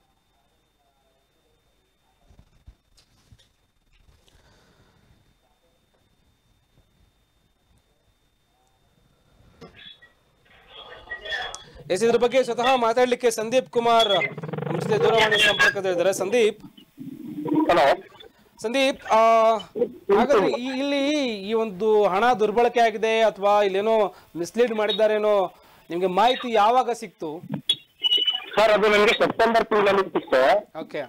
ಎಸ್ ಇದ್ರ ಬಗ್ಗೆ ಸ್ವತಃ ಮಾತಾಡ್ಲಿಕ್ಕೆ ಸಂದೀಪ್ ಕುಮಾರ್ ನಮ್ಮ ಜೊತೆ ದೂರವಾಣಿ ಸಂಪರ್ಕದಲ್ಲಿದ್ದಾರೆ ಸಂದೀಪ್ ಹಲೋ ಸಂದೀಪ್ ಆ, ಹಾಗಾದ್ರೆ ಈ- ಇಲ್ಲಿ ಈ ಒಂದು ಹಣ ದುರ್ಬಳಕೆ ಆಗಿದೆ ಅಥವಾ ಇಲ್ಲೇನೋ ಮಿಸ್ಲೀಡ್ ಮಾಡಿದ್ದಾರೇನೋ ನಿಮ್ಗೆ ಮಾಹಿತಿ ಯಾವಾಗ ಸಿಕ್ತು ಸರ್ ಅದು ನನಗೆ ಸೆಪ್ಟೆಂಬರ್ ತಿಂಗಳಲ್ಲಿ ಸಿಕ್ತು ಓಕೆ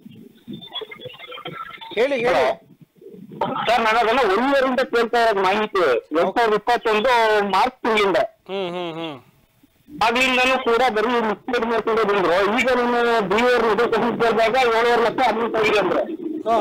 ಹೇಳಿ ಹೇಳಿ ಸರ್ ನಾನು ಅದನ್ನ ಒನ್ ಇಯರ್ ಇಂದ ಕೇಳ್ತಾ ಇರೋದು ಮಾಹಿತಿ ಎರಡ್ ಸಾವಿರದ ಇಪ್ಪತ್ತೊಂದು ಮಾರ್ಚ್ ತಿಂಗಳಿಂದ ಹ್ಮ್ ಹ್ಮ್ ಹ್ಮ್ ಆಗ್ಲಿಂದನೂ ಕೂಡ ಬರೀ ಮಿಸ್ಟೇಕ್ ಮಾಡ್ಕೊಂಡು ಬಂದ್ರು ಈಗ ನಾನು ಬಿ ಆರ್ ನೋಟಿಫಿಕೇಶನ್ ಕೇಳಿದಾಗ ಏಳುವರೆ ಲಕ್ಷ ಅಮೌಂಟ್ ಆಗಿದೆ ಅಂದ್ರೆ ಹಾ.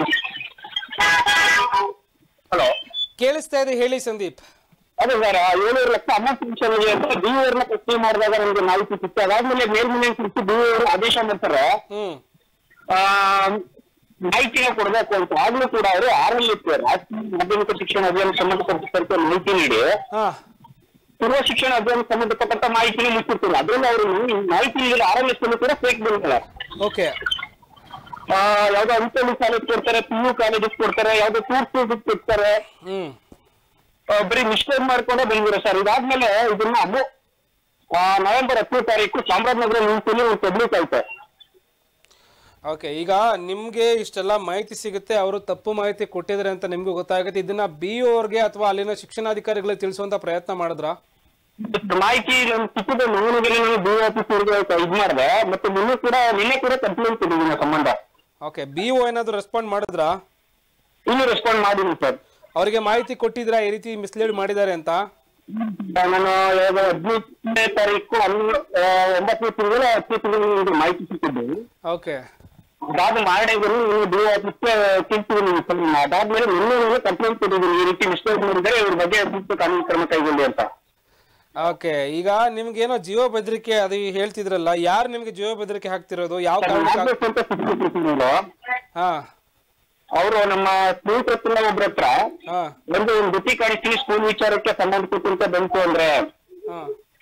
ಹಲೋ ಕೇಳಿಸ್ತಾ ಇದೆ ಹೇಳಿ ಸಂದೀಪ್ ಅದೇ ಸರ್ ಏಳುವರೆ ಲಕ್ಷ ಅಮೌಂಟ್ ಇದೆ ಅಂತ ಬಿ ನ ಪ್ರಶ್ನೆ ಮಾಡಿದಾಗ ನನಗೆ ಮಾಹಿತಿ ಸಿಕ್ತು ಅದಾದ್ಮೇಲೆ ಮೇಲ್ಮನೆ ಕುರಿತು ಬಿ ಅವರು ಆದೇಶ ಮಾಡ್ತಾರೆ ಹ್ಮ್ ಆ, ಮಾಹಿತಿನ ಕೊಡಬೇಕು ಅಂತ ಆಗ್ಲೂ ಕೂಡ ಅವರು ಆರಲ್ಲಿ ಇರ್ತಾರೆ ರಾಷ್ಟ್ರೀಯ ಮಾಧ್ಯಮಿಕ ಶಿಕ್ಷಣ ಅಭಿಯಾನ ಸಂಬಂಧಪಟ್ಟಂತೆ ಮಾಹಿತಿ ನೀಡಿ ಹಾ ಪೂರ್ವ ಶಿಕ್ಷಣ ಅಭಿಯಾನ ಸಂಬಂಧಪಟ್ಟಂತ ಮಾಹಿತಿನ ಮುಚ್ಚಿರ್ತಾರೆ ಅದ್ರಲ್ಲಿ ಅವರು ಮಾಹಿತಿ ನೀಡಿದ ಆರ್ ಎಲ್ ಕೂಡ ಫೇಕ್ ಬಂದಿಲ್ಲ ಓಕೆ ಯಾವ್ದೋ ಅಂಕಲಿ ಕಾಲೇಜ್ ಕೊಡ್ತಾರೆ ಪಿ ಯು ಕಾಲೇಜಸ್ ಕೊಡ್ತಾರೆ ಯಾವ್ದೋ ಟೂರ್ಸ್ ಕೊಡ್ತಾರೆ ಹ್ಮ್ ಆ, ಬರೀ ಮಿಸ್ಟೇಕ್ ಮಾಡ್ಕೊಂಡೇ ಬಂದಿರೋ ಸರ್ ಇದಾದ್ಮೇಲೆ ಇದನ್ನ ಅಬ್ಬು ನವೆಂಬರ್ ಹತ್ತನೇ ತಾರೀಕು ಚಾಮರಾಜನಗರ ನ್ಯೂಸಲ್ಲಿ ಒಂದು ಪಬ್ಲಿಕ್ ಆಯ್ತು ಓಕೆ ಈಗ ನಿಮ್ಗೆ ಇಷ್ಟೆಲ್ಲ ಮಾಹಿತಿ ಸಿಗುತ್ತೆ ಅವರು ತಪ್ಪು ಮಾಹಿತಿ ಕೊಟ್ಟಿದ್ದಾರೆ ಅಂತ ನಿಮ್ಗೆ ಗೊತ್ತಾಗುತ್ತೆ ಇದನ್ನ ಬಿ ಅವ್ರಿಗೆ ಅಥವಾ ಅಲ್ಲಿನ ಶಿಕ್ಷಣಾಧಿಕಾರಿಗಳಿಗೆ ತಿಳಿಸುವಂತ ಪ್ರಯತ್ನ ಮಾಡಿದ್ರಾ ಇಷ್ಟು ಮಾಹಿತಿ ನಮ್ ಸಿಕ್ಕಿದ ನೋವಿಗೆ ನಾನು ಬಿ ಆಫೀಸರ್ಗೆ ಇದ್ ಮಾಡಿದೆ ಮತ್ತೆ ನಿನ್ನೆ ಕೂಡ ನಿನ್ನೆ ಕೂಡ ಕಂಪ್ಲೇಂಟ್ ಕೊಟ್ಟಿದ್ದೀನಿ ಸಂಬಂಧ ಓಕೆ ಬಿ ಒ ಏನಾದ್ರು ರೆಸ್ಪಾಂಡ್ ಮಾಡಿದ್ರಾ ಇನ್ನೂ ರೆಸ್ಪಾಂಡ್ ಮಾಡಿದ್ದೀನಿ ಸರ್ ಅವರಿಗೆ ಮಾಹಿತಿ ಕೊಟ್ಟಿದ್ರಾ ಈ ರೀತಿ ಮಿಸ್ಲೀಡ್ ಮಾಡಿದ್ದಾರೆ ಅಂತ ನಾನು ಇವಾಗ ಹದಿನೈದನೇ ತಾರೀಕು ಹನ್ನೊಂದು ಆ, ಒಂಬತ್ತನೇ ತಿಂಗಳು ಹತ್ತನೇ ತಿಂಗಳು ಮಾಹಿತಿ ಸಿಕ್ಕಿದ್ದೀನಿ ಓಕೆ ಅದಾದ ಮಾಡಿದ್ದೀನಿ ಇನ್ನು ಡಿ ಆಫೀಸ್ಗೆ ತಿಳಿಸಿದ್ದೀನಿ ಸರ್ ಅದಾದ್ಮೇಲೆ ನಿನ್ನೆ ನಿನ್ನೆ ಕಂಪ್ಲೇಂಟ್ ಕೊಟ್ಟಿದ್ದೀನಿ ಈ ರೀತಿ ಮಿಸ್ಟೇಕ್ ಮಾಡಿದರೆ ಇವ್ರ ಬಗ್ಗೆ ಸೂಕ್ತ ಕಾನೂನು ಕ್ರಮ ಕೈಗೊಳ್ಳಿ ಅಂತ ಓಕೆ ಈಗ ನಿಮ್ಗೇನೋ ಜೀವ ಬೆದರಿಕೆ ಅದು ಹೇಳ್ತಿದ್ರಲ್ಲ ಯಾರು ನಿಮ್ಗೆ ಜೀವ ಬೆದರಿಕೆ ಹಾಕ್ತಿರೋದು ಯಾವ ಸರ್, ಕಾರಣಕ್ಕೆ ನಾಗೇಶ್ ಅಂತ ಸಿಕ್ಕಿದ್ರು ಹಾ ಅವರು ನಮ್ಮ ಸ್ನೇಹಿತರ ಹತ್ರ ಒಬ್ರ ಹತ್ರ ಹಾ ಒಂದು ಒಂದು ಗತಿ ಕಾಣಿಸ್ತೀನಿ ಸ್ಕೂಲ್ ವಿಚಾರಕ್ಕೆ ಸಂಬಂಧಪಟ್ಟಂತೆ ಬಂತು ಅಂದ್ರೆ ಹಾ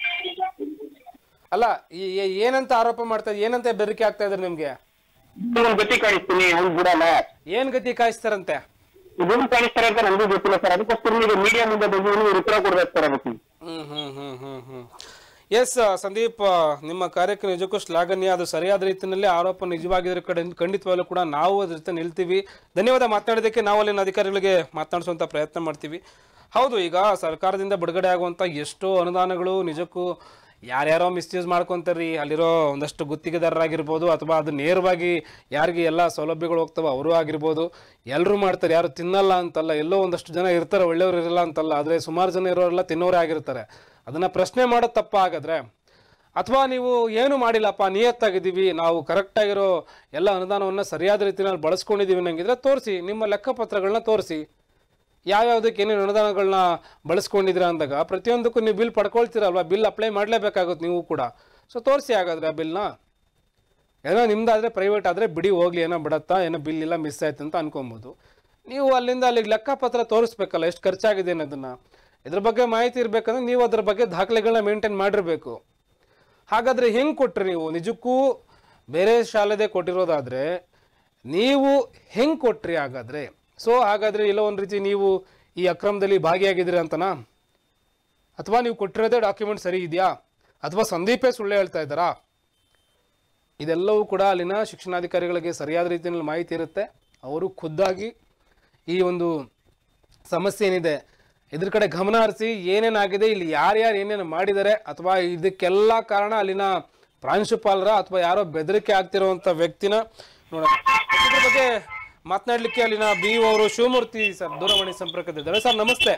ಅಲ್ಲ ಈ- ಈ- ಏನಂತ ಆರೋಪ ಮಾಡ್ತಾ ಏನಂತ ಬೆದರಿಕೆ ಆಗ್ತಾ ಇದ್ದಾರೆ ನಿಮ್ಗೆ ಒಂದು ಗತಿ ಕಾಣಿಸ್ತೀನಿ ಅವ್ನು ಬಿಡಲ್ಲ ಏನ್ ಗತಿ ಕಾಯಿಸ್ತಾರಂತೆ ಇದನ್ನು ಕಾಣಿಸ್ತಾರೆ ಅಂತ ನನಗೂ ಗೊತ್ತಿಲ್ಲ ಸರ್ ಅದಕ್ಕೋಸ್ಕರ ನೀವು ಮೀಡಿಯಾ ಮುಂದೆ ಬಂದು ನೀವು ಉತ್ತರ ಕೊಡ್ಬೇಕು ಸರ್ ಅದಕ್ಕೆ ಹ್ಮ್ ಹ್ಮ್ ಹ್ಮ್ ಹ್ಮ್ ಹ್ಮ್ ಎಸ್ ಸಂದೀಪ್ ಆ, ನಿಮ್ಮ ಕಾರ್ಯಕ್ಕೆ ನಿಜಕ್ಕೂ ಶ್ಲಾಘನೀಯ ಅದು ಸರಿಯಾದ ರೀತಿಯಲ್ಲಿ ಆರೋಪ ನಿಜವಾಗಿದ್ರೆ ಕಡೆ ಖಂಡಿತವಾಗ್ಲೂ ಕೂಡ ನಾವು ಅದ್ರ ಜೊತೆ ನಿಲ್ತೀವಿ ಧನ್ಯವಾದ ಮಾತನಾಡೋದಕ್ಕೆ ನಾವು ಅಲ್ಲಿನ ಅಧಿಕಾರಿಗಳಿಗೆ ಮಾತನಾಡಿಸುವಂಥ ಪ್ರಯತ್ನ ಮಾಡ್ತೀವಿ ಹೌದು ಈಗ ಸರ್ಕಾರದಿಂದ ಬಿಡುಗಡೆ ಆಗುವಂಥ ಎಷ್ಟೋ ಅನುದಾನಗಳು ನಿಜಕ್ಕೂ ಯಾರ್ಯಾರೋ ಮಿಸ್ಯೂಸ್ ಮಾಡ್ಕೊತಾರ್ರಿ ಅಲ್ಲಿರೋ ಒಂದಷ್ಟು ಗುತ್ತಿಗೆದಾರರಾಗಿರ್ಬೋದು ಅಥವಾ ಅದು ನೇರವಾಗಿ ಯಾರಿಗೆ ಎಲ್ಲ ಸೌಲಭ್ಯಗಳು ಹೋಗ್ತವೆ ಅವರು ಆಗಿರ್ಬೋದು ಎಲ್ಲರೂ ಮಾಡ್ತಾರೆ ಯಾರು ತಿನ್ನಲ್ಲ ಅಂತಲ್ಲ ಎಲ್ಲೋ ಒಂದಷ್ಟು ಜನ ಇರ್ತಾರೆ ಒಳ್ಳೆಯವರು ಇರಲ್ಲ ಅಂತಲ್ಲ ಆದರೆ ಸುಮಾರು ಜನ ಇರೋರೆಲ್ಲ ತಿನ್ನೋರೇ ಆಗಿರ್ತಾರೆ ಅದನ್ನು ಪ್ರಶ್ನೆ ಮಾಡೋದು ತಪ್ಪ ಹಾಗಾದ್ರೆ ಅಥವಾ ನೀವು ಏನು ಮಾಡಿಲ್ಲಪ್ಪ ನಿಯತ್ತಾಗಿದ್ದೀವಿ ನಾವು ಕರೆಕ್ಟಾಗಿರೋ ಎಲ್ಲ ಅನುದಾನವನ್ನು ಸರಿಯಾದ ರೀತಿಯಲ್ಲಿ ಬಳಸ್ಕೊಂಡಿದ್ದೀವಿ ನಂಗಿದ್ರೆ ತೋರಿಸಿ ನಿಮ್ಮ ಲೆಕ್ಕಪತ್ರಗಳನ್ನ ತೋರಿಸಿ ಯಾವ್ಯಾವುದಕ್ಕೆ ಏನೇನು ಅನುದಾನಗಳನ್ನ ಬಳಸ್ಕೊಂಡಿದ್ದೀರಾ ಅಂದಾಗ ಪ್ರತಿಯೊಂದಕ್ಕೂ ನೀವು ಬಿಲ್ ಪಡ್ಕೊಳ್ತೀರಲ್ವಾ ಬಿಲ್ ಅಪ್ಲೈ ಮಾಡಲೇಬೇಕಾಗುತ್ತೆ ನೀವು ಕೂಡ ಸೊ ತೋರಿಸಿ ಹಾಗಾದ್ರೆ ಆ ಬಿಲ್ನ ಏನೋ ನಿಮ್ದಾದರೆ ಪ್ರೈವೇಟ್ ಆದರೆ ಬಿಡಿ ಹೋಗ್ಲಿ ಏನೋ ಬಿಡತ್ತಾ ಏನೋ ಬಿಲ್ ಇಲ್ಲ ಮಿಸ್ ಆಯ್ತು ಅಂತ ಅನ್ಕೊಬೋದು ನೀವು ಅಲ್ಲಿಂದ ಅಲ್ಲಿಗೆ ಲೆಕ್ಕಪತ್ರ ತೋರಿಸ್ಬೇಕಲ್ಲ ಎಷ್ಟು ಖರ್ಚಾಗಿದೆ ಅನ್ನೋದನ್ನು ಇದ್ರ ಬಗ್ಗೆ ಮಾಹಿತಿ ಇರಬೇಕಂದ್ರೆ ನೀವು ಅದ್ರ ಬಗ್ಗೆ ದಾಖಲೆಗಳನ್ನ ಮೇಂಟೈನ್ ಮಾಡಿರಬೇಕು ಹಾಗಾದರೆ ಹೆಂಗೆ ಕೊಟ್ರಿ ನೀವು ನಿಜಕ್ಕೂ ಬೇರೆ ಶಾಲೆದೇ ಕೊಟ್ಟಿರೋದಾದರೆ ನೀವು ಹೆಂಗೆ ಕೊಟ್ರಿ ಹಾಗಾದರೆ ಸೊ ಹಾಗಾದರೆ ಎಲ್ಲೋ ಒಂದು ರೀತಿ ನೀವು ಈ ಅಕ್ರಮದಲ್ಲಿ ಭಾಗಿಯಾಗಿದ್ದೀರಿ ಅಂತನಾ ಅಥವಾ ನೀವು ಕೊಟ್ಟಿರೋದೇ ಡಾಕ್ಯುಮೆಂಟ್ ಸರಿ ಇದೆಯಾ ಅಥವಾ ಸಂದೀಪೇ ಸುಳ್ಳು ಹೇಳ್ತಾ ಇದ್ದಾರಾ ಇದೆಲ್ಲವೂ ಕೂಡ ಅಲ್ಲಿನ ಶಿಕ್ಷಣಾಧಿಕಾರಿಗಳಿಗೆ ಸರಿಯಾದ ರೀತಿಯಲ್ಲಿ ಮಾಹಿತಿ ಇರುತ್ತೆ ಅವರು ಖುದ್ದಾಗಿ ಈ ಒಂದು ಸಮಸ್ಯೆ ಏನಿದೆ ಇದ್ರ ಕಡೆ ಗಮನ ಹರಿಸಿ ಏನೇನಾಗಿದೆ ಇಲ್ಲಿ ಯಾರ್ಯಾರು ಏನೇನು ಮಾಡಿದ್ದಾರೆ ಅಥವಾ ಇದಕ್ಕೆಲ್ಲ ಕಾರಣ ಅಲ್ಲಿನ ಪ್ರಾಂಶುಪಾಲರ ಅಥವಾ ಯಾರೋ ಬೆದರಿಕೆ ಆಗ್ತಿರುವಂಥ ವ್ಯಕ್ತಿನ ನೋಡೋಣ ಇದ್ರ ಬಗ್ಗೆ ಮಾತನಾಡ್ಲಿಕ್ಕೆ ಅಲ್ಲಿನ ಬಿ ಅವರು ಶಿವಮೂರ್ತಿ ಸರ್ ದೂರವಾಣಿ ಸಂಪರ್ಕದಿದ್ದಾರೆ ಸರ್ ನಮಸ್ತೆ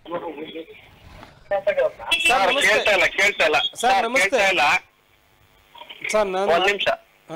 ಸರ್ ನಮಸ್ತೆ ಕೇಳ್ತಾ ಇಲ್ಲ ಕೇಳ್ತಾ ಇಲ್ಲ ಸರ್, ನಮಸ್ತೆ. ಕೇಳ್ತಾ ಇಲ್ಲ ಸರ್ ನಾನು ಒಂದ್ ನಿಮಿಷ ಹಾ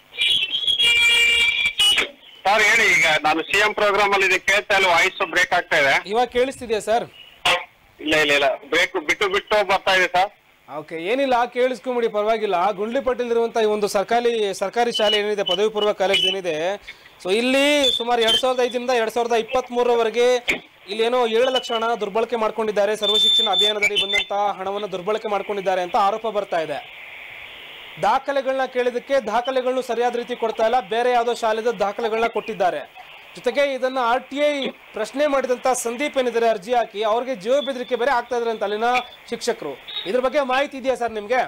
ಸರ್ ಹೇಳಿ ಈಗ ನಾನು ಸಿಎಂ ಪ್ರೋಗ್ರಾಮ್ ಅಲ್ಲಿ ಇದೆ ಕೇಳ್ತಾ ಇಲ್ಲ ವಾಯ್ಸ್ ಬ್ರೇಕ್ ಆಗ್ತಾ ಇದೆ ಇವಾಗ ಕೇಳಿಸ್ತಿದೆಯಾ ಸರ್ ಇಲ್ಲ ಇಲ್ಲ ಇಲ್ಲ ಬ್ರೇಕ್ ಬಿಟ್ಟು ಬಿಟ್ಟು ಬರ್ತಾ ಇದೆ ಸರ್ ಓಕೆ ಏನಿಲ್ಲ ಕೇಳಿಸ್ಕೊಂಬಿಡಿ ಪರವಾಗಿಲ್ಲ ಗುಂಡ್ಲಿಪಟ್ಟಿಲಿರುವಂಥ ಈ ಒಂದು ಸರ್ಕಾರಿ ಸರ್ಕಾರಿ ಶಾಲೆ ಏನಿದೆ ಪದವಿ ಪೂರ್ವ ಕಾಲೇಜ್ ಏನಿದೆ ಸೊ ಇಲ್ಲಿ ಸುಮಾರು ಎರಡ್ ಸಾವಿರದ ಐದರಿಂದ ಎರಡ್ ಸಾವಿರದ ಇಪ್ಪತ್ತ್ ಮೂರರವರೆಗೆ ಇಲ್ಲಿ ಏನೋ ಏಳು ಲಕ್ಷ ಹಣ ದುರ್ಬಳಕೆ ಮಾಡ್ಕೊಂಡಿದ್ದಾರೆ ಸರ್ವ ಶಿಕ್ಷಣ ಅಭಿಯಾನದಡಿ ಬಂದಂತಹ ಹಣವನ್ನು ದುರ್ಬಳಕೆ ಮಾಡ್ಕೊಂಡಿದ್ದಾರೆ ಅಂತ ಆರೋಪ ಬರ್ತಾ ಇದೆ ದಾಖಲೆಗಳನ್ನ ಕೇಳಿದಕ್ಕೆ ದಾಖಲೆಗಳನ್ನು ಸರಿಯಾದ ರೀತಿ ಕೊಡ್ತಾ ಇಲ್ಲ ಬೇರೆ ಯಾವುದೋ ಶಾಲೆದ ದಾಖಲೆಗಳನ್ನ ಕೊಟ್ಟಿದ್ದಾರೆ ಜೊತೆಗೆ ಇದನ್ನ ಆರ್ ಟಿ ಐ ಪ್ರಶ್ನೆ ಮಾಡಿದಂತ ಸಂದೀಪ್ ಏನಿದ್ದಾರೆ ಅರ್ಜಿ ಹಾಕಿ ಅವ್ರಿಗೆ ಜೀವ ಬೆದರಿಕೆ ಬೇರೆ ಆಗ್ತಾ ಇದಾರೆ ಅಂತ ಅಲ್ಲಿನ ಶಿಕ್ಷಕರು ಇದ್ರ ಬಗ್ಗೆ ಮಾಹಿತಿ ಇದೆಯಾ ಸರ್ ನಿಮ್ಗೆ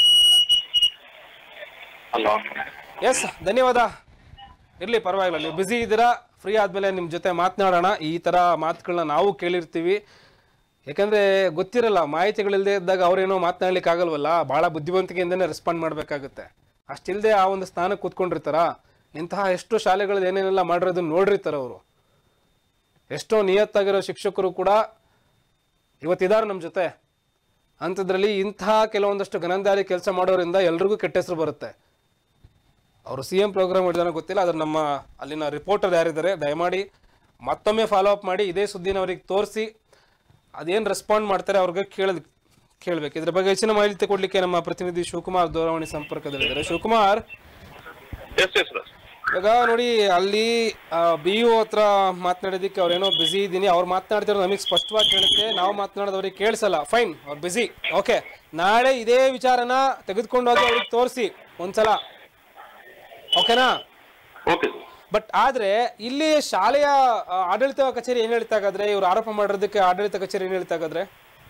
ಹಲೋ ಎಸ್ ಧನ್ಯವಾದ ಇರ್ಲಿ ಪರವಾಗಿಲ್ಲ ನೀವು ಬ್ಯುಸಿ ಇದ್ದೀರಾ ಫ್ರೀ ಆದ್ಮೇಲೆ ನಿಮ್ಮ ಜೊತೆ ಮಾತನಾಡೋಣ ಈ ತರ ಮಾತುಗಳನ್ನ ನಾವು ಕೇಳಿರ್ತೀವಿ ಯಾಕಂದ್ರೆ ಗೊತ್ತಿರಲ್ಲ ಮಾಹಿತಿಗಳಿಲ್ಲದೆ ಇದ್ದಾಗ ಅವ್ರೇನೋ ಮಾತನಾಡ್ಲಿಕ್ಕೆ ಆಗಲ್ವಲ್ಲ ಬಹಳ ಬುದ್ಧಿವಂತಿಕೆಯಿಂದನೇ ರೆಸ್ಪಾಂಡ್ ಮಾಡಬೇಕಾಗುತ್ತೆ ಅಷ್ಟಿಲ್ಲದೆ ಆ ಒಂದು ಸ್ಥಾನಕ್ಕೆ ಕೂತ್ಕೊಂಡಿರ್ತಾರ ಇಂತಹ ಎಷ್ಟು ಶಾಲೆಗಳು ಏನೇನೆಲ್ಲ ಮಾಡಿರೋದು ನೋಡಿರ್ತಾರೆ ಅವರು ಎಷ್ಟೋ ನಿಯತ್ತಾಗಿರೋ ಶಿಕ್ಷಕರು ಕೂಡ ಇವತ್ತಿದ್ದಾರೆ ನಮ್ಮ ಜೊತೆ ಅಂಥದ್ರಲ್ಲಿ ಇಂತಹ ಕೆಲವೊಂದಷ್ಟು ಗನಂದಾರಿ ಕೆಲಸ ಮಾಡೋರಿಂದ ಎಲ್ರಿಗೂ ಕೆಟ್ಟ ಹೆಸರು ಬರುತ್ತೆ ಅವರು ಸಿ ಎಂ ಪ್ರೋಗ್ರಾಮ್ ಹಿಡಿದಾನೋ ಗೊತ್ತಿಲ್ಲ ಆದ್ರೆ ನಮ್ಮ ಅಲ್ಲಿನ ರಿಪೋರ್ಟರ್ ಯಾರಿದ್ದಾರೆ ದಯಮಾಡಿ ಮತ್ತೊಮ್ಮೆ ಫಾಲೋ ಅಪ್ ಮಾಡಿ ಇದೇ ಸುದ್ದಿನ ಅವ್ರಿಗೆ ತೋರಿಸಿ ಅದೇನು ರೆಸ್ಪಾಂಡ್ ಮಾಡ್ತಾರೆ ಅವ್ರಿಗೆ ಕೇಳದ್ ಕೇಳಬೇಕು ಇದ್ರ ಬಗ್ಗೆ ಹೆಚ್ಚಿನ ಮಾಹಿತಿ ಕೊಡ್ಲಿಕ್ಕೆ ನಮ್ಮ ಪ್ರತಿನಿಧಿ ಶಿವಕುಮಾರ್ ದೂರವಾಣಿ ಸಂಪರ್ಕದಲ್ಲಿದ್ದಾರೆ ಶಿವಕುಮಾರ್ ಎಸ್ ಎಸ್ ಸರ್ ಇವಾಗ ನೋಡಿ ಅಲ್ಲಿ ಬಿ ಯು ಹತ್ರ ಮಾತನಾಡೋದಕ್ಕೆ ಅವ್ರೇನೋ ಬಿಸಿ ಇದ್ದೀನಿ ಅವ್ರು ಮಾತನಾಡ್ತಿರೋ ನಮಗೆ ಸ್ಪಷ್ಟವಾಗಿ ಕೇಳುತ್ತೆ ನಾವು ಮಾತನಾಡೋದು ಅವ್ರಿಗೆ ಕೇಳಿಸಲ್ಲ ಫೈನ್ ಅವ್ರು ಬಿಸಿ ಓಕೆ ನಾಳೆ ಇದೇ ವಿಚಾರನ ತೆಗೆದುಕೊಂಡು ಹೋಗಿ ಅವ್ರಿಗೆ ತೋರಿಸಿ ಒಂದ್ಸಲ ಓಕೆನಾ ಓಕೆ ಬಟ್ ಆದ್ರೆ ಇಲ್ಲಿ ಶಾಲೆಯ ಆ, ಆಡಳಿತ ಕಚೇರಿ ಏನ್ ಹೇಳ್ತಾ ಹಾಗಾದ್ರೆ ಇವ್ರು ಆರೋಪ ಮಾಡಿರೋದಕ್ಕೆ ಆಡಳಿತ ಕಚೇರಿ ಏನ್ ಹೇಳ್ತಾ ಹಾಗಾದ್ರೆ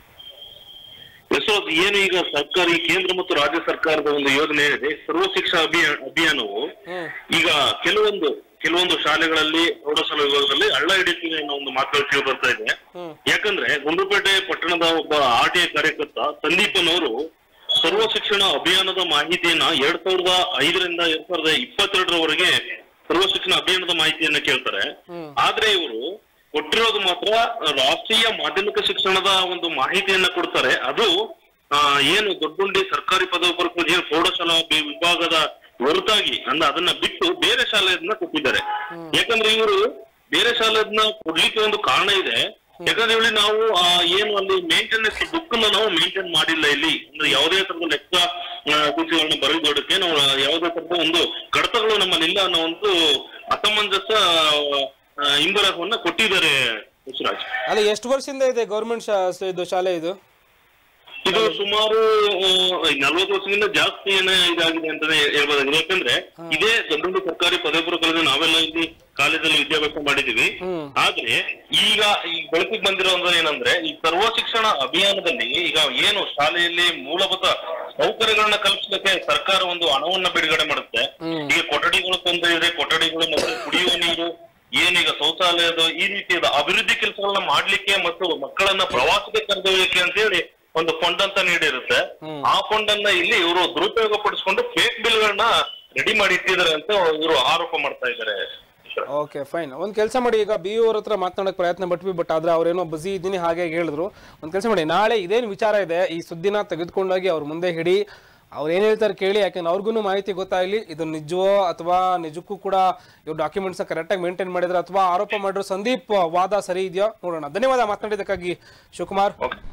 ಯಶೋದ್ ಏನು ಈಗ ಸರ್ಕಾರಿ ಕೇಂದ್ರ ಮತ್ತು ರಾಜ್ಯ ಸರ್ಕಾರದ ಒಂದು ಯೋಜನೆ ಇದೆ ಸರ್ವ ಶಿಕ್ಷಾ ಅಭಿಯಾನ ಅಭಿಯಾನವು ಹ್ಮ್ ಈಗ ಕೆಲವೊಂದು ಕೆಲವೊಂದು ಶಾಲೆಗಳಲ್ಲಿ ಪ್ರೌಢಶಾಲಾ ವಿಭಾಗದಲ್ಲಿ ಹಳ್ಳ ಹಿಡಿತೀವಿ ಅನ್ನೋ ಒಂದು ಮಾತುಗಳು ಕೇಳಿ ಬರ್ತಾ ಇದೆ ಹ್ಮ್ ಯಾಕಂದ್ರೆ ಗುಂಡ್ಲುಪೇಟೆ ಪಟ್ಟಣದ ಒಬ್ಬ ಆರ್ ಟಿ ಐ ಕಾರ್ಯಕರ್ತ ಸಂದೀಪನವರು ಸರ್ವ ಶಿಕ್ಷಣ ಅಭಿಯಾನದ ಮಾಹಿತಿಯನ್ನ ಎರಡ್ ಸಾವಿರದ ಐದರಿಂದ ಎರಡ್ ಸಾವಿರದ ಇಪ್ಪತ್ತೆರಡರವರೆಗೆ ಸರ್ವ ಶಿಕ್ಷಣ ಅಭಿಯಾನದ ಮಾಹಿತಿಯನ್ನ ಕೇಳ್ತಾರೆ ಹ್ಮ್. ಆದ್ರೆ ಇವರು ಕೊಟ್ಟಿರೋದು ಮಾತ್ರ ರಾಷ್ಟ್ರೀಯ ಮಾಧ್ಯಮಿಕ ಶಿಕ್ಷಣದ ಒಂದು ಮಾಹಿತಿಯನ್ನ ಕೊಡ್ತಾರೆ ಅದು ಆ, ಏನು ದೊಡ್ಡುಂಡಿ ಸರ್ಕಾರಿ ಪದವಿ ಪೂರ್ವ ಕಾಲೇಜು, ಏನು ಪ್ರೌಢಶಾಲಾ ವಿ- ವಿಭಾಗದ ಹೊರತಾಗಿ ಅಂದ್ರೆ ಅದನ್ನ ಬಿಟ್ಟು ಬೇರೆ ಶಾಲೆಯನ್ನ ಕೊಟ್ಟಿದ್ದಾರೆ ಯಾಕಂದ್ರೆ ಇವರು ಬೇರೆ ಶಾಲೆಯನ್ನ ಕೊಡ್ಲಿಕ್ಕೆ ಒಂದು ಕಾರಣ ಇದೆ ಯಾಕಂದ್ರೆ ಹೇಳಿ ನಾವು ಆ, ಏನು ಅಲ್ಲಿ ಮೇಂಟೆನೆನ್ಸ್ ಬುಕ್ ನಾವು ಮೇಂಟೈನ್ ಮಾಡಿಲ್ಲ ಇಲ್ಲಿ ಅಂದ್ರೆ ಯಾವುದೇ ತರದ ಲೆಕ್ಕ ಸೂಚಿಗಳನ್ನ ಬರೆದೋಡಕ್ಕೆ ನಾವು ಯಾವುದೇ ತರದ ಒಂದು ಕಡತಗಳು ನಮ್ಮಲ್ಲಿಲ್ಲ ಅನ್ನೋ ಒಂದು ಅಸಮಂಜಸ ಆ, ಹಿಂಬರಹವನ್ನ ಕೊಟ್ಟಿದ್ದಾರೆ ಯಶರಾಜ್ ಅಲ್ಲ ಎಷ್ಟು ವರ್ಷದಿಂದ ಇದೆ ಗೌರ್ಮೆಂಟ್ ಇದು ಶಾಲೆ ಇದು ಇದು ಸುಮಾರು ನಲ್ವತ್ತು ವರ್ಷದಿಂದ ಜಾಸ್ತಿ ಏನ ಇದಾಗಿದೆ ಅಂತಾನೆ ಹೇಳ್ಬೋದಾಗಿದೆ ಯಾಕಂದ್ರೆ ಇದೇ ದೊಡ್ಡ ಸರ್ಕಾರಿ ಪದವಿ ಪೂರ್ವ ಕಾಲೇಜು ನಾವೆಲ್ಲ ಇಲ್ಲಿ ಕಾಲೇಜಲ್ಲಿ ವಿದ್ಯಾಭ್ಯಾಸ ಮಾಡಿದೀವಿ ಹ್ಮ್. ಆದ್ರೆ ಈಗ ಈ ಬೆಳಕಿಗೆ ಬಂದಿರೋ ಒಂದು ಏನಂದ್ರೆ ಈ ಸರ್ವ ಶಿಕ್ಷಣ ಅಭಿಯಾನದಲ್ಲಿ ಈಗ ಏನು ಶಾಲೆಯಲ್ಲಿ ಮೂಲಭೂತ ಸೌಕರ್ಯಗಳನ್ನ ಕಲ್ಪಿಸಲಿಕ್ಕೆ ಸರ್ಕಾರ ಒಂದು ಹಣವನ್ನ ಬಿಡುಗಡೆ ಮಾಡುತ್ತೆ ಹ್ಮ್. ಈಗ ಕೊಠಡಿಗಳು ತೊಂದರೆ ಇದೆ ಕೊಠಡಿಗಳು ಮತ್ತು ಕುಡಿಯುವ ನೀರು ಏನೀಗ ಶೌಚಾಲಯದ ಈ ರೀತಿಯಾದ ಅಭಿವೃದ್ಧಿ ಕೆಲಸಗಳನ್ನ ಮಾಡ್ಲಿಕ್ಕೆ ಮತ್ತು ಮಕ್ಕಳನ್ನ ಪ್ರವಾಸಕ್ಕೆ ಕರೆದೊಯ್ಯಕ್ಕೆ ಅಂತ ಹೇಳಿ ಒಂದು ಫಂಡ್ ಅಂತ ನೀಡಿರುತ್ತೆ ಹ್ಮ್. ಆ ಫಂಡ್ ಅನ್ನ ಇಲ್ಲಿ ಇವರು ದುರುಪಯೋಗ ಪಡಿಸ್ಕೊಂಡು ಫೇಕ್ ಬಿಲ್ಗಳನ್ನ ರೆಡಿ ಮಾಡಿ ಇಟ್ಟಿದ್ದಾರೆ ಅಂತ ಇವರು ಆರೋಪ ಮಾಡ್ತಾ ಇದ್ದಾರೆ ಓಕೆ ಫೈನ್ ಒಂದು ಕೆಲಸ ಮಾಡಿ ಈಗ ಬಿ ಅವ್ರ ಹತ್ರ ಮಾತನಾಡಕ್ ಪ್ರಯತ್ನ ಪಟ್ವಿ ಬಟ್ ಆದ್ರೆ ಅವ್ರೇನೋ ಬಿಸಿ ಇದ್ದೀನಿ ಹಾಗೆ ಹೇಳಿದ್ರು ಒಂದು ಕೆಲಸ ಮಾಡಿ ನಾಳೆ ಇದೇನು ವಿಚಾರ ಇದೆ ಈ ಸುದ್ದಿನ ತೆಗೆದುಕೊಂಡೋಗಿ ಅವ್ರ ಮುಂದೆ ಹಿಡಿ ಅವ್ರು ಏನ್ ಹೇಳ್ತಾರೆ ಕೇಳಿ ಯಾಕಂದ್ರೆ ಅವ್ರಿಗೂ ಮಾಹಿತಿ ಗೊತ್ತಾಗಲಿ ಇದು ನಿಜವೋ ಅಥವಾ ನಿಜಕ್ಕೂ ಕೂಡ ಇವ್ರು ಡಾಕ್ಯುಮೆಂಟ್ಸ್ ಕರೆಕ್ಟಾಗಿ ಮೇಂಟೈನ್ ಮಾಡಿದ್ರೆ ಅಥವಾ ಆರೋಪ ಮಾಡಿರೋ ಸಂದೀಪ್ ವಾದ ಸರಿ ಇದೆಯೋ ನೋಡೋಣ ಧನ್ಯವಾದ ಮಾತನಾಡಿದ್ದಕ್ಕಾಗಿ ಶಿವಕುಮಾರ್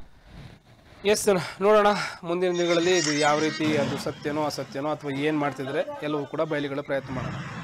ಎಸ್ ನೋಡೋಣ ಮುಂದಿನ ದಿನಗಳಲ್ಲಿ ಇದು ಯಾವ ರೀತಿ ಅದು ಸತ್ಯನೋ ಅಸತ್ಯನೋ ಅಥವಾ ಏನು ಮಾಡ್ತಿದ್ರೆ ಎಲ್ಲವೂ ಕೂಡ ಬಯಲಿಗಳ ಪ್ರಯತ್ನ ಮಾಡೋಣ